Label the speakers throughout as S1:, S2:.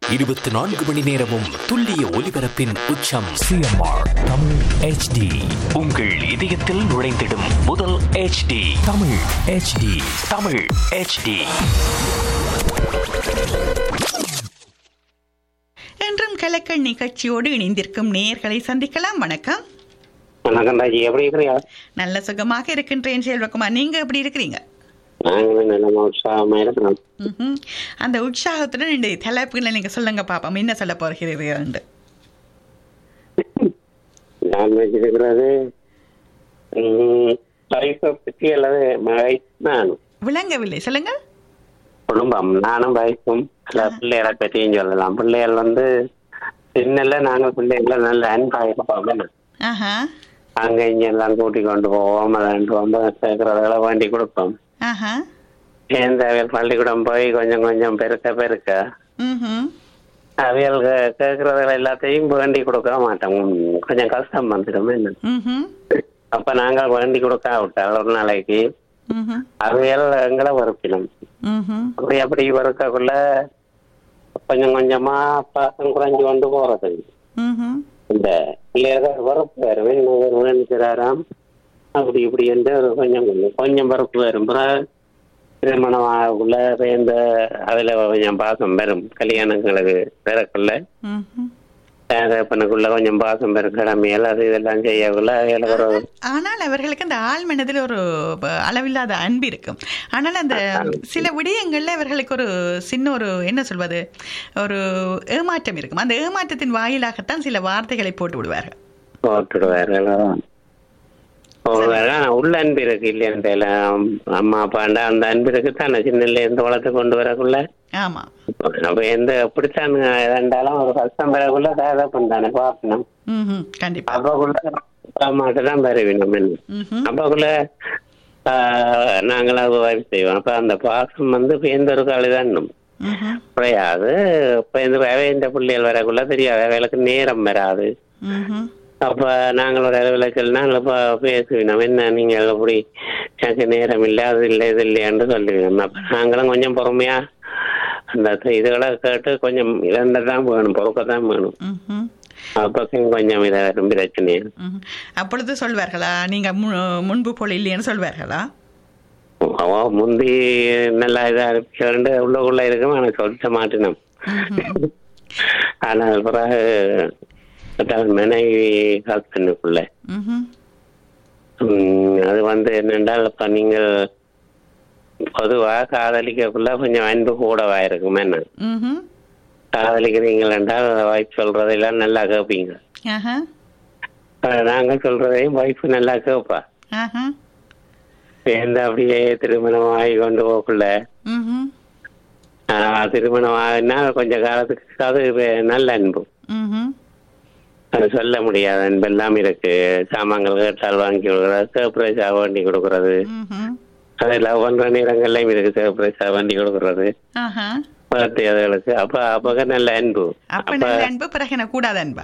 S1: இருபத்தி நான்கு மணி நேரமும் துல்லிய ஒலிபரப்பின் உச்சம்
S2: சிஎம்ஆர் தமிழ் ஹெச்டி
S1: உங்கள் இதயத்தில் நுழைந்திடும் முதல் HD
S2: Tamil HD
S1: Tamil HD
S3: என்றும் கலக்கல் நிகழ்ச்சியோடு இணைந்திருக்கும் நேயர்களை சந்திக்கலாம் வணக்கம்
S4: வணக்கம் ராஜி எப்படி இருக்கிறீங்க
S3: நல்ல சுகமாக இருக்கின்றேன் செல்வகுமார் நீங்க எப்படி இருக்கிறீங்க
S4: நாங்களும் நல்ல உற்சாகமா இருக்கிறோம்
S3: ம்ஹும். அந்த உற்சாகத்துடன் இந்த தலைப்புகளை நீங்க சொல்லுங்க பாப்போம் என்ன சொல்ல போகிறீர்கள்
S4: நான் வச்சிருக்கிறது ம், வைஃபை பற்றி அல்லது வைஃப் நானும்
S3: விளங்கவில்லை சொல்லுங்க
S4: குடும்பம் நானும் வைஃபும் சில பிள்ளைகளை பற்றியும் சொல்லலாம் பிள்ளைகள் வந்து சின்னல நாங்கள் பிள்ளைகளை நல்ல அன்பாக இருப்போம்
S3: ஆஹா
S4: அங்க இங்க எல்லாம் கூட்டி கொண்டு போவோம் விளையாண்டு வந்து சேர்க்கறதுகளை வேண்டி கொடுப்போம்
S3: ஆஹா
S4: சேர்ந்து அவியல் பள்ளிக்கூடம் போய் கொஞ்சம் கொஞ்சம் பெருக்க பெருக்க
S3: ம்ஹும்.
S4: அவியல் கே- கேட்கறதுகளை எல்லாத்தையும் வேண்டி கொடுக்க மாட்டோம் கொஞ்சம் கஷ்டம் வந்துடும் என்ன
S3: ம்ஹும்.
S4: அப்ப நாங்கள் வேண்டி கொடுக்க விட்டால் ஒரு நாளைக்கு
S3: ம்ஹும்.
S4: அவையல் எங்களை வறுப்பினம்
S3: ம்ஹும்.
S4: அப்படி அப்படி வறுக்கக்குள்ள கொஞ்சம் கொஞ்சமா பாசம் குறைஞ்சு கொண்டு போறது
S3: ம்ஹும்.
S4: இந்த பிள்ளைகள் வறுப்பு வரும் இன்னொரு வேணுக்கிறாராம் அப்படி இப்படி என்று ஒரு கொஞ்சம் கொஞ்சம் கொஞ்சம் வறுப்பு வரும் பிறகு திருமணம் ஆகக்குள்ள இந்த அதுல கொஞ்சம் பாசம் வரும் கல்யாணங்களுக்கு பிறக்குள்ள
S3: ம்ஹும்.
S4: தகப்பனுக்குள்ள கொஞ்சம் பாசம் பெரும் கடமைகள் அது இதெல்லாம் செய்யக்குள்ள அதுல ஒரு
S3: ஆனால் அவர்களுக்கு அந்த ஆள் மனதில் ஒரு ப- அளவில்லாத அன்பு இருக்கும் ஆனால் அந்த சில விடயங்கள்ல அவர்களுக்கு ஒரு சின்ன ஒரு என்ன சொல்வது ஒரு ஏமாற்றம் இருக்கும் அந்த ஏமாற்றத்தின் வாயிலாகத்தான் சில வார்த்தைகளை போட்டு விடுவார்கள்
S4: போட்டுடுவாரு போடுவாரு உள்ள அன்பு இருக்கு இல்லையா அம்மா அப்பாண்டா அந்த அன்பு இருக்கு தானே சின்னல இருந்து வளர்த்து கொண்டு வரக்குள்ள
S3: ஆமா
S4: அப்ப எந்த எப்படித்தான் இருந்தாலும் ஒரு கஷ்டம் வரக்குள்ள தகப்பன் தானே பார்க்கணும்
S3: ம்ஹும். கண்டிப்பா
S4: அப்பக்குள்ள அம்மாட்ட தான் பரவினோம் என்ன
S3: ம்ஹும்.
S4: அப்பக்குள்ள ஆஹ், நாங்களாம் வாய்ப்பு செய்வோம் அப்ப அந்த பாசம் வந்து இப்ப எந்த ஒரு காலிதான்
S3: ம்ஹும்.
S4: குறையாது இப்ப இந்த இந்த பிள்ளைகள் வரக்குள்ள தெரியாது அவைகளுக்கு நேரம் வராது
S3: ம்ஹும்.
S4: அப்ப நாங்கள் ஒரு அளவில் நாங்கள் இப்போ பேசுவினோம் என்ன நீங்கள் அப்படி எனக்கு நேரம் இல்லை அது இல்லை இது இல்லையான்னு சொல்லுவீங்க அப்ப நாங்களும் கொஞ்சம் பொறுமையா அந்த இதுகளை கேட்டு கொஞ்சம் இழந்த தான் வேணும் பொறுக்க தான் வேணும்
S3: ம்ஹும்.
S4: அப்போ கொஞ்சம் இதை ரொம்ப பிரச்சனை
S3: ம்ஹும். அப்பொழுது சொல்வார்களா நீங்க மு- முன்பு போல இல்லைன்னு சொல்வார்களா
S4: அவ முந்தி நல்லா இதா இருக்கு உள்ளுக்குள்ள இருக்கும் எனக்கு சொல்ல மாட்டினோம்
S3: ம்ஹும்.
S4: ஆனால் பிறகு அதாவது மனைவி ஹஸ்பண்டுக்குள்ள
S3: ம்ஹும்.
S4: உம், அது வந்து என்னென்றால் இப்ப நீங்கள் பொதுவா காதலிக்கக்குள்ள கொஞ்சம் அன்பு கூடவா இருக்கும் என்ன
S3: ம்ஹும்.
S4: காதலிக்கிறீங்கள் என்றால் வைஃப் சொல்றதெல்லாம் நல்லா கேட்பீங்க
S3: ஆஹா.
S4: அஹ் நாங்க சொல்றதையும் வைஃப் நல்லா கேட்பா
S3: ஆஹா.
S4: சேர்ந்து அப்படியே திருமணம் ஆகி கொண்டு போக்குள்ள
S3: ம்ஹும்.
S4: ஆஹ், திருமணம் ஆகினா கொஞ்சம் காலத்துக்கு அது வே- நல்ல அன்பு
S3: ம்ஹும்.
S4: அது சொல்ல முடியாத அன்பு எல்லாம் இருக்கு சாமான்கள் கேட்டால் வாங்கி கொடுக்கறது சர்ப்ரைஸா வண்டி கொடுக்கறது
S3: ம்ஹும்.
S4: அது லவ் பண்ற நேரங்கள்லயும் இருக்கு சர்ப்ரைஸா வண்டி கொடுக்கறது
S3: ஆஹா.
S4: பர்த்டே அதுகளுக்கு அப்ப அப்பக நல்ல அன்பு
S3: அப்ப நல்ல அன்பு பிறகு என்ன கூடாத அன்பா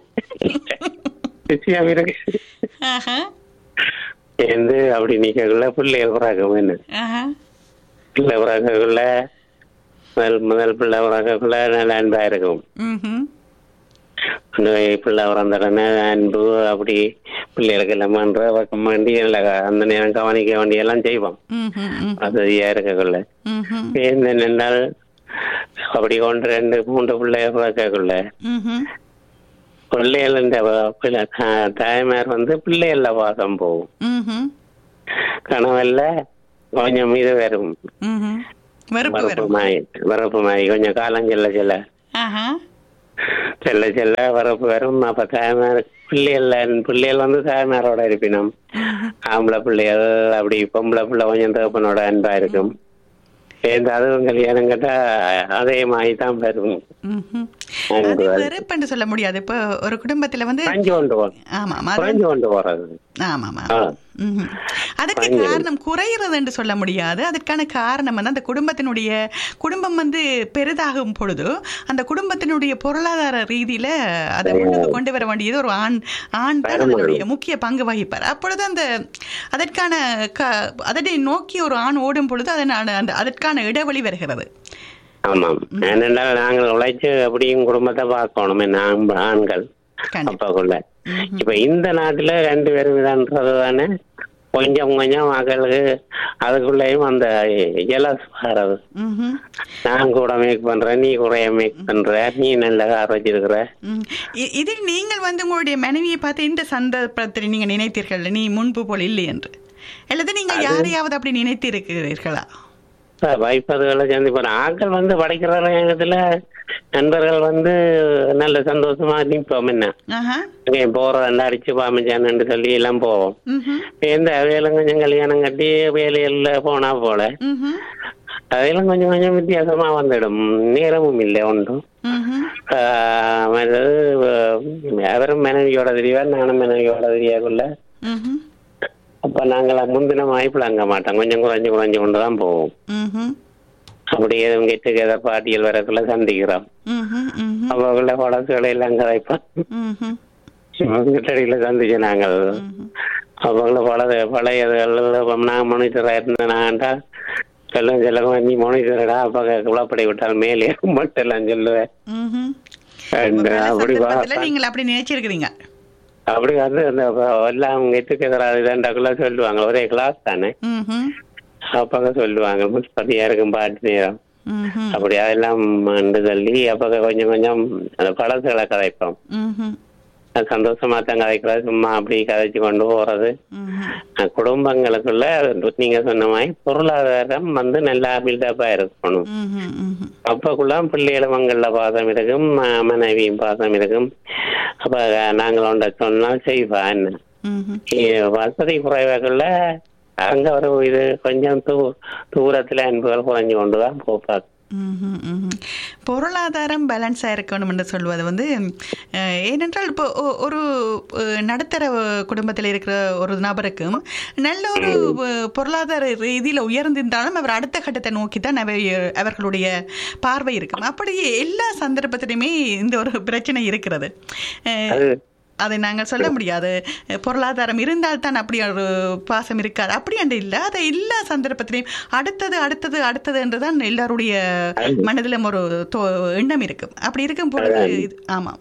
S4: நிச்சயம் இருக்கு
S3: ஆஹா.
S4: சேர்ந்து அப்படி நிக்கக்குள்ள பிள்ளைய பிறக்கும் என்ன
S3: ஆஹா.
S4: பிள்ளை பிறக்கக்குள்ள முதல் முதல் பிள்ளை பிறக்கக்குள்ள நல்ல அன்பா இருக்கும்
S3: ம்ஹும்.
S4: கொண்டு போய் பிள்ளை பிறந்த உடனே அன்பு அப்படி பிள்ளைகளுக்கு எல்லாம் பண்ற பக்கம் வேண்டி நல்ல க- அந்த நேரம் கவனிக்க வேண்டியெல்லாம் செய்வோம்
S3: ம்ஹும். ம்.
S4: வசதியா இருக்கக்குள்ள
S3: ம்ஹும்.
S4: சேர்ந்து நின்றால் அப்படி ஒன்று ரெண்டு மூன்று பிள்ளைய பிறக்கக்குள்ள
S3: ம்ஹும்.
S4: பிள்ளைகள் இந்த வ- பிள்ளை- தா- தாய்மார் வந்து பிள்ளைகள்ல வாசம் போகும்
S3: ம்ஹும்.
S4: கனவல்ல கொஞ்சம் இது வரும்
S3: ம்ஹும். வெறுப்பு வரும்
S4: வரப்புமாய் வரப்புமாய் கொஞ்சம் காலம் செல்ல செல்ல
S3: ஆஹா.
S4: செல்ல செல்ல வரப்பு வரும் அப்ப தாய்மார் பிள்ளைகள் பிள்ளைகள் வந்து தாய்மாரோட இருப்பினும் ஆம்பளை பிள்ளைகள் அப்படி பொம்பளை பிள்ளை கொஞ்சம் தகப்பனோட அன்பா இருக்கும் சேர்ந்து அதுவும் கல்யாணம் கேட்டா அதே மாதிரி தான் வரும்
S3: ம்ஹும்.
S4: அன்பு
S3: அது
S4: வரும்.
S3: வெறுப்புன்னு சொல்ல முடியாது இப்போ ஒரு குடும்பத்துல வந்து
S4: குறைஞ்சு கொண்டு போறது
S3: ஆமா அது
S4: குறைஞ்சு கொண்டு போறது
S3: ஆமாமா
S4: ஆ.
S3: ம்ஹும். அதற்கு
S4: குறைஞ்சது.
S3: காரணம் குறைகிறது என்று சொல்ல முடியாது அதற்கான காரணம் வந்து அந்த குடும்பத்தினுடைய குடும்பம் வந்து பெரிதாகும் பொழுது அந்த குடும்பத்தினுடைய பொருளாதார ரீதியில அதை முன்னுக்கு கொண்டு வர வேண்டியது ஒரு ஆண் ஆண் தான் அதனுடைய முக்கிய பங்கு வகிப்பார் அப்பொழுது அந்த அதற்கான க அதனை நோக்கி ஒரு ஆண் ஓடும் பொழுது அதனால அந்த அதற்கான இடைவெளி வருகிறது
S4: ஆமாம் ஏனென்றால் நாங்கள் உழைச்சு அப்படியும் குடும்பத்தை பார்க்கணும் என்ன ஆண்- ஆண்கள்
S3: கண்டிப்பா
S4: அப்பாக்குள்ள இப்ப இந்த நாட்டுல ரெண்டு பேரும் இதான்றது தானே கொஞ்சம் கொஞ்சம் மக்களுக்கு அதுக்குள்ளேயும் அந்த ஜெலஸ் வர்றது
S3: ம்ஹும்.
S4: நான் கூட மேக் பண்றேன் நீ கூட மேக் பண்ற நீ நல்ல கார் வச்சிருக்கிற
S3: ம். இ- இதில் நீங்கள் வந்து உங்களுடைய மனைவியை பார்த்து இந்த சந்தர்ப்பத்தில் நீங்க நினைத்தீர்கள் நீ முன்பு போல் இல்லை என்று அல்லது நீங்கள் யாரையாவது அப்படி நினைத்து இருக்கிறீர்களா
S4: வைப்பதுகளை சந்திப்போம் ஆட்கள் வந்து படிக்கிற நேரத்துல நண்பர்கள் வந்து நல்ல சந்தோஷமா நிற்போம் என்ன
S3: ஆஹா
S4: இங்கே போறதா அடிச்சு பாமிச்சான்னு சொல்லி எல்லாம் போவோம்
S3: ம்ஹும்.
S4: எந்த வேலை கொஞ்சம் கல்யாணம் கட்டி வேலையில போனா போல
S3: ம்ஹும்.
S4: அதெல்லாம் கொஞ்சம் கொஞ்சம் வித்தியாசமா வந்துடும் நேரமும் இல்லை ஒன்றும்
S3: ம்ஹும்.
S4: ஆஹ் மற்றது ஆஹ் அவரும் மனைவியோட தெரிவார் நானும் மனைவியோட தெரியாதுல்ல
S3: ம்ஹும்.
S4: அப்ப நாங்கள் முந்தின வாய்ப்புல அங்க மாட்டோம் கொஞ்சம் குறைஞ்சு குறைஞ்சு கொண்டு தான் போவோம்
S3: ம்ஹும்.
S4: அப்படி எதுவும் கெட்டு கதை பாட்டியல் வரக்குள்ள சந்திக்கிறோம்
S3: ம்ஹும். ம்ஹும்.
S4: அப்ப உள்ள பழசுகளை எல்லாம் கதைப்போம்
S3: ம்ஹும்.
S4: கிட்டடியில சந்திச்சு நாங்கள் அவங்கள பழைய பழையதுகள் நான் மொனிட்டரா இருந்தேனாண்டா சொல்லுங்க சொல்லுங்க நீ மொனிட்டரடா அப்ப குழப்படை விட்டால் மேலே மட்டும் எல்லாம் சொல்லுவேன்
S3: ம்ஹும்.
S4: And அப்படி
S3: சந்தர்ப்பத்துல
S4: பார்த்தா-
S3: நீங்கள் அப்படி நினைச்சிருக்கிறீங்க
S4: அப்படி வந்து அந்த எல்லாம் கெட்டு கதறாதுதான்டாக்குள்ள சொல்லுவாங்க ஒரே கிளாஸ் தானே
S3: ம்ஹும்.
S4: அப்பங்க சொல்லுவாங்க முப்பதியா இருக்கும் பாட்டு நேரம்
S3: ம்ஹும்.
S4: அப்படி அதெல்லாம் மண்டு தள்ளி அப்ப கொஞ்சம் கொஞ்சம் அந்த பழசுகளை கதைப்போம்
S3: ம்ஹும்.
S4: அது சந்தோஷமா தான் கதைக்கிறது சும்மா அப்படி கதைச்சு கொண்டு போறது
S3: ம்ஹும்.
S4: அஹ் குடும்பங்களுக்குள்ள நீங்க சொன்ன மாதிரி பொருளாதாரம் வந்து நல்லா பில்டப்பா இருக்கணும்
S3: ம்ஹும். ம்ஹும்.
S4: அப்பக்குள்ள பிள்ளைகளவங்கள பாசம் இருக்கும் ம- மனைவியும் பாசம் இருக்கும் அப்ப அஹ், நாங்கள் ஒன்றை சொன்னால் செய்வா என்ன
S3: ம்ஹும்.
S4: இ- வசதி குறைவாகல அங்க ஒரு இது கொஞ்சம் தூ தூரத்துல அன்புகள் குறைஞ்சு கொண்டுதான் போப்பாங்க
S3: ம்ஹும், ம்ஹும். பொருளாதாரம் பேலன்ஸாக இருக்கணும் என்று சொல்வது வந்து அஹ், ஏனென்றால் இப்போ ஒ- ஒரு அஹ், நடுத்தர குடும்பத்தில் இருக்கிற ஒரு நபருக்கும் நல்ல ஒரு அஹ், பொருளாதார ரீதியில் உயர்ந்திருந்தாலும் அவர் அடுத்த கட்டத்தை நோக்கி தான் அவர் அவர்களுடைய பார்வை இருக்கும் அப்படி எல்லா சந்தர்ப்பத்திலையுமே இந்த ஒரு பிரச்சனை இருக்கிறது அஹ்,
S4: அது
S3: அதை நாங்கள் சொல்ல முடியாது பொருளாதாரம் இருந்தால் தான் அப்படி ஒரு பாசம் இருக்காது அப்படி அண்டு இல்லை அதை எல்லா சந்தர்ப்பத்திலையும் அடுத்தது அடுத்தது அடுத்தது என்றுதான் எல்லாருடைய மனதிலும் ஒரு தோ- எண்ணம் இருக்கும் அப்படி இருக்கும் பொழுது இது- ஆமாம்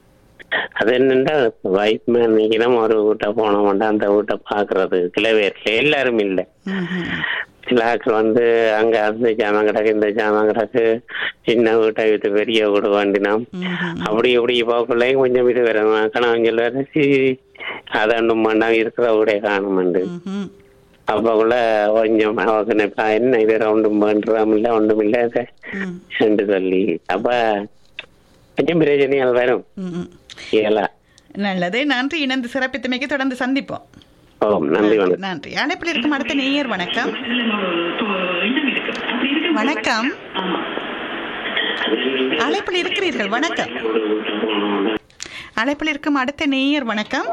S4: அது என்னன்னா வைஃப் மேன் நினைக்கிறோம் ஒரு வீட்டை போன மாட்டோம் அந்த வீட்டை பாக்குறது சில பேர்ல எல்லாரும் இல்லை
S3: ம்ஹும்.
S4: சில ஆட்கள் வந்து அங்க அந்த ஜாமான் கிடக்கு இந்த ஜாமான் கிடக்கு சின்ன வீட்டை விட்டு பெரிய வீடு வேண்டினோம்
S3: ம்ஹும்.
S4: அப்படி இப்படி போக்குள்ளையும் கொஞ்சம் இது வரும் கணவன் சொல்லுவாரு "சீ, அதாண்டும் பண்ணாம இருக்கிற வீடே காணுமெண்டு
S3: ம்ஹும்.
S4: அப்பக்குள்ள கொஞ்சம் அவக்கு நினைப்பா, என்ன இது ஒன்றும் பண்றோம் இல்ல ஒன்றும் இல்ல
S3: ம்.
S4: என்று சொல்லி அப்ப கொஞ்சம் பிரச்சனைகள் வரும்
S3: ம்ஹும்.
S4: இயலா
S3: நல்லது நன்றி இணைந்து சிறப்பித்தமைக்கு தொடர்ந்து சந்திப்போம்
S4: ஓம் நன்றி வணக்கம்
S3: நன்றி அழைப்பில் இருக்கும் அடுத்த நேயர் வணக்கம் வணக்கம் அழைப்பில் இருக்கிறீர்கள் வணக்கம் அழைப்பில் இருக்கும் அடுத்த நேயர் வணக்கம்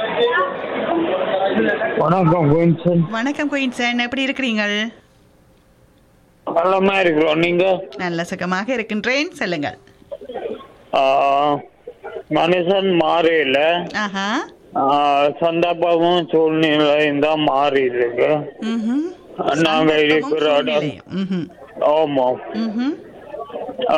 S5: வணக்கம் குயின்சன்
S3: வணக்கம் குயின்சன் எப்படி இருக்கிறீங்கள்
S5: நல்லமா இருக்கிறோம் நீங்க
S3: நல்ல சுகமாக இருக்கின்றேன் சொல்லுங்கள்
S5: ஆ, மனுஷன் மாறில
S3: ஆஹா
S5: சந்தர்ப்பமும் சூழ்நிலையும் தான் மாறி இருக்கு
S3: ம்ஹும்.
S5: நாங்க
S3: சந்தர்ப்பமும்
S5: இருக்கிற இடம்
S3: சூழ்நிலையும். ம்ஹும்.
S5: ஆமா
S3: ம்ஹும்.
S5: ஆ,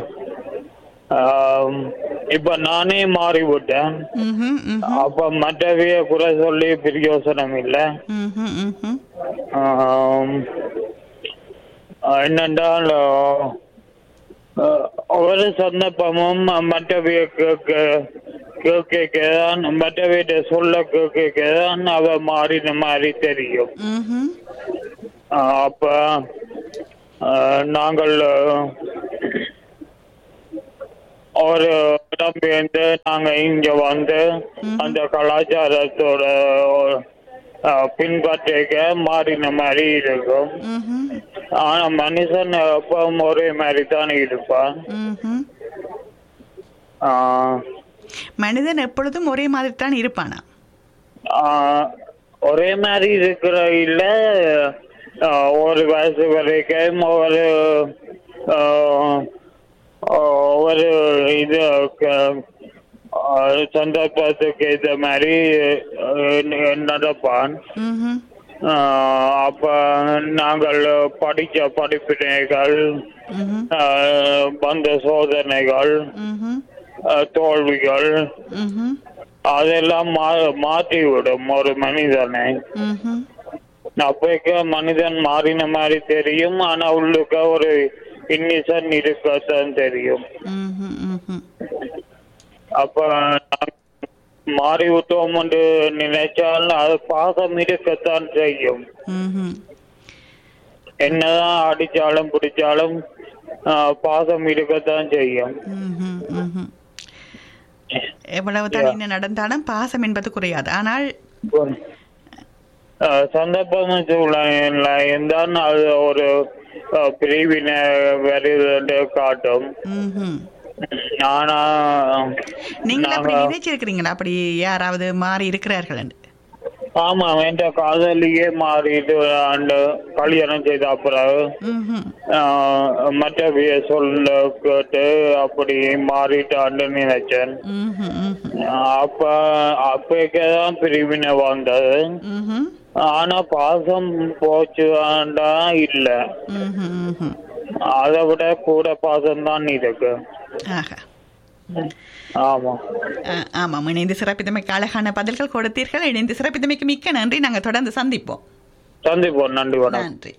S5: ஆம், இப்ப நானே மாறி விட்டேன்
S3: ம்ஹும். ம்ஹும்.
S5: அப்ப மற்றவைய குறை சொல்லி பிரயோசனம் இல்லை
S3: ம்ஹும். ம்ஹும்.
S5: ஆம், என்னென்றால் ஆ, ஒரு சந்தர்ப்பமும் மற்றவைய கேட்க கேட்கதான் மற்றவையிட்ட சொல்ல கேட்கதான் அவ மாறின மாதிரி தெரியும்
S3: ம்ஹும்.
S5: ஆ, அப்ப ஆ, நாங்கள் ஒரு இடம்பெயர்ந்து நாங்க இங்க வந்து அந்த கலாச்சாரத்தோட ஆ, பின்பற்றிக்க மாறின மாதிரி இருக்கும்
S3: ம்ஹும்.
S5: ஆனா மனுஷன் எப்பவும் ஒரே மாதிரி தான் இருப்பான்
S3: ம்ஹும்.
S5: ஆ,
S3: மனிதன் எப்பொழுதும் ஒரே மாதிரி தான் இருப்பானா
S5: ஆ, ஒரே மாதிரி இருக்கிற இல்ல ஆ, ஒரு வயசு வரைக்கும் ஒரு ஆ, ஒரு இது க- ஆ, சந்தர்ப்பத்துக்கு ஏற்ற மாதிரி ஆ, நடப்பான்
S3: ம்ஹும்.
S5: ஆ, அப்ப நாங்கள் படிச்ச படிப்பினைகள்
S3: ம்ஹும்.
S5: அஹ், வந்த சோதனைகள்
S3: ம்ஹும்.
S5: அஹ், தோல்விகள்
S3: ம்ஹும்.
S5: அதெல்லாம் மா- மாற்றி விடும் ஒரு மனிதனை
S3: ம்ஹும்.
S5: அப்போக்க மனிதன் மாறின மாதிரி தெரியும் ஆனா உள்ளுக்க ஒரு இன்னிசன் இருக்கத்தான் தெரியும்
S3: ம்ஹும். ம்ஹும்.
S5: அப்ப நாம் மாறி விட்டோம் என்று நினைச்சால் அது பாகம் இருக்கத்தான் செய்யும்
S3: ம்ஹும்.
S5: என்னதான் அடிச்சாலும் பிடிச்சாலும் ஆஹ், பாகம் இருக்கத்தான் செய்யும்
S3: ம்ஹும். ம்ஹும். எவ்வளவு தான் என்ன நடந்தாலும் பாசம் என்பது குறையாது ஆனால்
S5: ஆஹ், சந்தர்ப்பம் இருந்தால் அது ஒரு ஆஹ், பிரிவினை வருது என்று காட்டும்
S3: ம்ஹும்.
S5: ஆனா
S3: நீங்கள் அப்படி
S5: நாங்க-
S3: நினைச்சிருக்கிறீங்களா அப்படி யாராவது மாறி இருக்கிறார்கள் என்று
S5: ஆமா என்ற காதலியே மாறிட்டு அந்த கல்யாணம் செய்த பிறகு
S3: ம்ஹும்.
S5: ஆஹ், மற்ற வி- சொல்ல கேட்டு அப்படி மாறிட்டான்னு நினைச்சேன்
S3: ம்ஹும். ம்ஹும்.
S5: அப்ப அப்பதான் பிரிவினை வந்தது
S3: ம்ஹும்.
S5: ஆனா பாசம் போச்சுடா இல்ல
S3: ம்ஹும். ம்ஹும்.
S5: அதை விட கூட பாசம் தான் இருக்கு
S3: ஆஹா
S5: ஆமா
S3: ஆ, ஆமாம் இணைந்து சிறப்பித்தமைக்கு அழகான பதில்கள் கொடுத்தீர்கள் இணைந்து சிறப்பித்தமைக்கு மிக்க நன்றி நாங்கள் தொடர்ந்து சந்திப்போம்
S5: சந்திப்போம் நன்றி வணக்கம்
S3: நன்றி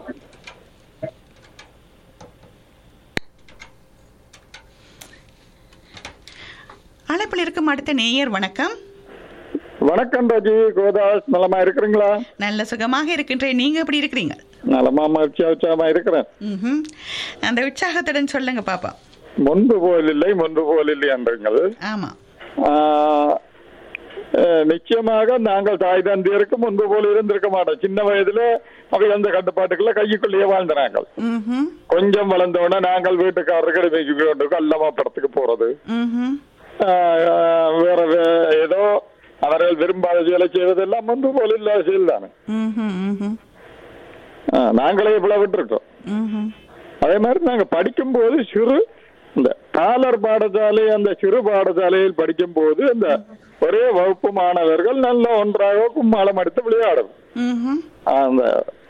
S3: அழைப்பில் இருக்கும் அடுத்த நேயர் வணக்கம்
S6: வணக்கம் ராஜி கோதாஸ் நலமா இருக்கிறீங்களா
S3: நல்ல சுகமாக இருக்கின்றேன் நீங்க எப்படி இருக்கிறீங்க
S6: நலமா மகிழ்ச்சியா உற்சாகமா இருக்கிறேன்
S3: ம்ஹும். அந்த உற்சாகத்துடன் சொல்லுங்க பாப்பா
S6: முன்பு போல் இல்லை முன்பு போல் இல்லை என்றுங்கள்
S3: ஆமா
S6: ஆஹ், அஹ், நிச்சயமாக நாங்கள் தாய் தந்தையருக்கு முன்பு போல் இருந்திருக்க மாட்டோம் சின்ன வயதுல அவை அந்த கட்டுப்பாட்டுக்குள்ள கைக்குள்ளேயே வாழ்ந்த நாங்கள்
S3: ம்ஹும்.
S6: கொஞ்சம் வளர்ந்தோடனே நாங்கள் வீட்டுக்காரர்கள் மேய்க்கு அல்லமா படத்துக்கு போறது
S3: ம்ஹும்.
S6: ஆஹ், வேற வே- ஏதோ அவர்கள் விரும்பாத செயலை செய்வதெல்லாம் முன்பு போல் இல்லாத செயல் தானே
S3: ம்ஹும். ம்ஹும்.
S6: ஆஹ், நாங்களே இவ்வளவு விட்டுருக்கோம்
S3: ம்ஹும்.
S6: அதே மாதிரி நாங்க படிக்கும்போது சிறு இந்த காலர் பாடசாலை அந்த சிறு பாடசாலையில் படிக்கும்போது அந்த ஒரே வகுப்பு மாணவர்கள் நல்ல ஒன்றாக கும்மாளம் எடுத்து விளையாடும்
S3: ம்ஹும்.
S6: அந்த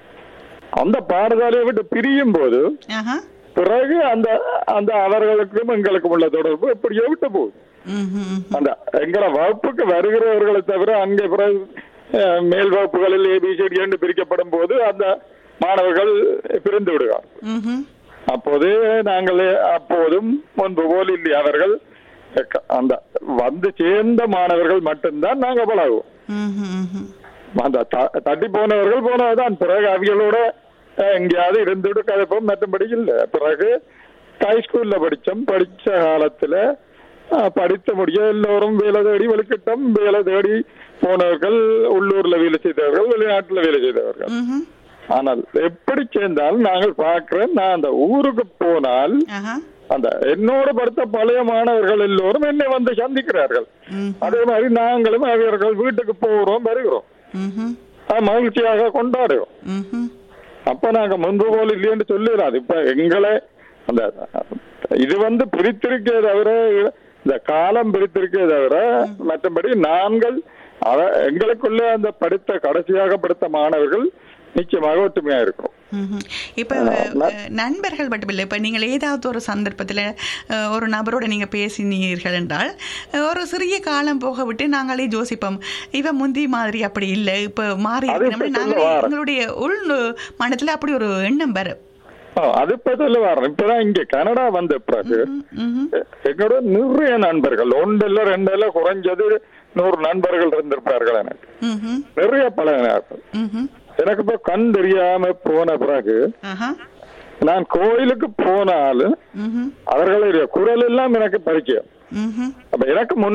S6: அந்த பாடசாலையை விட்டு பிரியும் போது
S3: ஆஹா.
S6: பிறகு அந்த அந்த அவர்களுக்கும் எங்களுக்கும் உள்ள தொடர்பு எப்படியோ விட்டு போகுது
S3: ம்ஹும். ம்ஹும்.
S6: அந்த எங்களை வகுப்புக்கு வருகிறவர்களை தவிர அங்கே பிறகு அஹ், மேல் வகுப்புகளில் ஏபிசிடி என்று பிரிக்கப்படும் போது அந்த மாணவர்கள் பிரிந்து விடுவார்
S3: ம்ஹும்.
S6: அப்போது நாங்கள் அப்போதும் முன்பு போல் இல்லை அவர்கள் க- அந்த வந்து சேர்ந்த மாணவர்கள் மட்டும்தான் நாங்க பழகுவோம்
S3: ம்ஹும். ம்ஹும்.
S6: அந்த த- தட்டி போனவர்கள் போனதுதான் பிறகு அவிகளோட அஹ், எங்கேயாவது இருந்துட்டு கதைப்போம் மற்றபடி இல்லை பிறகு ஹை ஸ்கூல்ல படிச்சோம் படிச்ச காலத்துல அஹ், படித்த முடிய எல்லோரும் வேலை தேடி வெளிக்கிட்டோம் வேலை தேடி போனவர்கள் உள்ளூர்ல வேலை செய்தவர்கள் வெளிநாட்டுல வேலை செய்தவர்கள்
S3: ம்ஹும்.
S6: ஆனால் எப்படி சேர்ந்தாலும் நாங்கள் பார்க்கிறேன் நான் அந்த ஊருக்கு போனால்
S3: ஆஹா.
S6: அந்த என்னோடு படித்த பழைய மாணவர்கள் எல்லோரும் என்னை வந்து சந்திக்கிறார்கள்
S3: ம்ஹும்.
S6: அதே மாதிரி நாங்களும் அவர்கள் வீட்டுக்கு போகிறோம் வருகிறோம்
S3: ம்ஹும்.
S6: அது மகிழ்ச்சியாக கொண்டாடுகிறோம்
S3: ம்ஹும்.
S6: அப்ப நாங்க முன்பு போல் இல்லையென்று சொல்லிடாது இப்ப எங்களை அந்த இது வந்து பிரித்திருக்கே தவிர இந்த காலம் பிரித்திருக்கே தவிர மற்றபடி நாங்கள் அத- எங்களுக்குள்ள அந்த படித்த கடைசியாக படித்த மாணவர்கள் நிச்சயமாக ஒற்றுமையா இருக்கிறோம்
S3: ம்ஹும். இப்ப அஹ், நண்பர்கள் மட்டுமில்லை இப்ப நீங்கள் ஏதாவது ஒரு சந்தர்ப்பத்தில் அஹ், ஒரு நபரோட நீங்க பேசினீர்கள் என்றால் அஹ், ஒரு சிறிய காலம் போக விட்டு நாங்களே யோசிப்போம் இவன் முந்தி மாதிரி அப்படி இல்லை இப்ப மாறி
S6: அது இப்ப
S3: இருக்கிறோம்னு
S6: சொல்ல
S3: நாங்களே
S6: வாரேன்.
S3: எங்களுடைய உள் மனத்துல அப்படி ஒரு எண்ணம் வரும்
S6: ஆ, அது இப்ப சொல்ல வரேன் இப்பதான் இங்க கனடா வந்த பிறகு
S3: ம்ஹும்.
S6: எங்களோட நிறைய நண்பர்கள் ஒன்று இல்ல ரெண்டு இல்ல குறைஞ்சது நூறு நண்பர்கள் இருந்திருப்பார்கள் எனக்கு
S3: ம்ஹும்.
S6: நிறைய பழகினார்கள்
S3: ம்ஹும்.
S6: எனக்கு இப்ப கண் தெரியாம போன பிறகு
S3: ஆஹா.
S6: நான் கோயிலுக்கு போனாலும்
S3: ம்ஹும்.
S6: அவர்களுடைய குரல் எல்லாம் எனக்கு பரிச்சயம்
S3: ம்ஹும்.
S6: அப்ப எனக்கு முன்